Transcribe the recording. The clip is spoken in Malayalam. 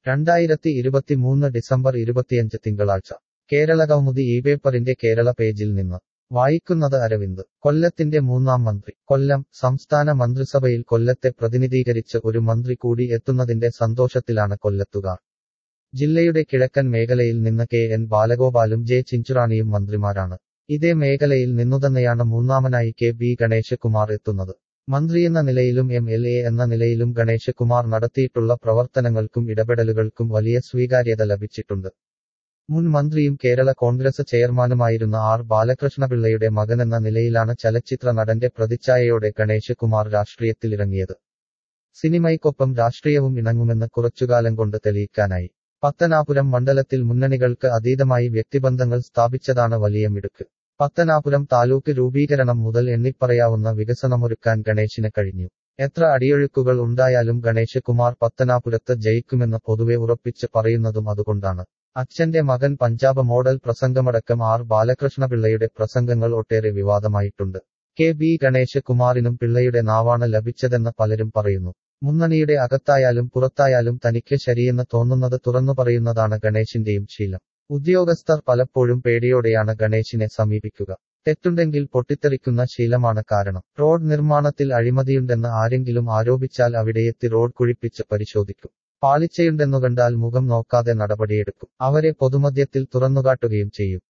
രണ്ടായിരത്തി ഇരുപത്തിമൂന്ന് ഡിസംബർ ഇരുപത്തിയഞ്ച് തിങ്കളാഴ്ച കേരള കൗമുദി ഈ പേപ്പറിന്റെ കേരള പേജിൽ നിന്ന് വായിക്കുന്നത് അരവിന്ദ് കൊല്ലത്തിന്റെ മൂന്നാം മന്ത്രി കൊല്ലം സംസ്ഥാന മന്ത്രിസഭയിൽ കൊല്ലത്തെ പ്രതിനിധീകരിച്ച് ഒരു മന്ത്രി കൂടി എത്തുന്നതിന്റെ സന്തോഷത്തിലാണ് കൊല്ലത്തുകാർ ജില്ലയുടെ കിഴക്കൻ മേഖലയിൽ നിന്ന് കെ എൻ ബാലഗോപാലും ജെ ചിഞ്ചുറാണിയും മന്ത്രിമാരാണ് ഇതേ മേഖലയിൽ നിന്നുതന്നെയാണ് മൂന്നാമനായി കെ ബി ഗണേശകുമാർ എത്തുന്നത് മന്ത്രിയെന്ന നിലയിലും എം എൽ എ എന്ന നിലയിലും ഗണേശകുമാർ നടത്തിയിട്ടുള്ള പ്രവർത്തനങ്ങൾക്കും ഇടപെടലുകൾക്കും വലിയ സ്വീകാര്യത ലഭിച്ചിട്ടുണ്ട് മുൻ മന്ത്രിയും കേരള കോൺഗ്രസ് ചെയർമാനുമായിരുന്ന ആർ ബാലകൃഷ്ണപിള്ളയുടെ മകനെന്ന നിലയിലാണ് ചലച്ചിത്ര നടന്റെ പ്രതിച്ഛായയോടെ ഗണേശകുമാർ രാഷ്ട്രീയത്തിലിറങ്ങിയത് സിനിമയ്ക്കൊപ്പം രാഷ്ട്രീയവും ഇണങ്ങുമെന്ന് കുറച്ചുകാലം കൊണ്ട് തെളിയിക്കാനായി പത്തനാപുരം മണ്ഡലത്തിൽ മുന്നണികൾക്ക് അതീതമായി വ്യക്തിബന്ധങ്ങൾ സ്ഥാപിച്ചതാണ് വലിയ മിടുക്ക് പത്തനാപുരം താലൂക്ക് രൂപീകരണം മുതൽ എണ്ണിപ്പറയാവുന്ന വികസനമൊരുക്കാൻ ഗണേശിന് കഴിഞ്ഞു എത്ര അടിയൊഴുക്കുകൾ ഉണ്ടായാലും ഗണേശകുമാർ പത്തനാപുരത്ത് ജയിക്കുമെന്ന് പൊതുവെ ഉറപ്പിച്ച് പറയുന്നതും അതുകൊണ്ടാണ് അച്ഛന്റെ മകൻ പഞ്ചാബ് മോഡൽ പ്രസംഗമടക്കം ആർ ബാലകൃഷ്ണപിള്ളയുടെ പ്രസംഗങ്ങൾ ഒട്ടേറെ വിവാദമായിട്ടുണ്ട് കെ ബി ഗണേശകുമാറിനും പിള്ളയുടെ നാവാണ് ലഭിച്ചതെന്ന് പലരും പറയുന്നു മുന്നണിയുടെ അകത്തായാലും പുറത്തായാലും തനിക്ക് ശരിയെന്ന് തോന്നുന്നത് തുറന്നു പറയുന്നതാണ് ഗണേശിന്റെയും ശീലം ഉദ്യോഗസ്ഥർ പലപ്പോഴും പേടിയോടെയാണ് ഗണേശിനെ സമീപിക്കുക തെറ്റുണ്ടെങ്കിൽ പൊട്ടിത്തെറിക്കുന്ന ശീലമാണ് കാരണം റോഡ് നിർമ്മാണത്തിൽ അഴിമതിയുണ്ടെന്ന് ആരെങ്കിലും ആരോപിച്ചാൽ അവിടെയെത്തി റോഡ് കുഴിപ്പിച്ച് പരിശോധിക്കും പാളിച്ചയുണ്ടെന്നു കണ്ടാൽ മുഖം നോക്കാതെ നടപടിയെടുക്കും അവരെ പൊതുമധ്യത്തിൽ തുറന്നുകാട്ടുകയും ചെയ്യും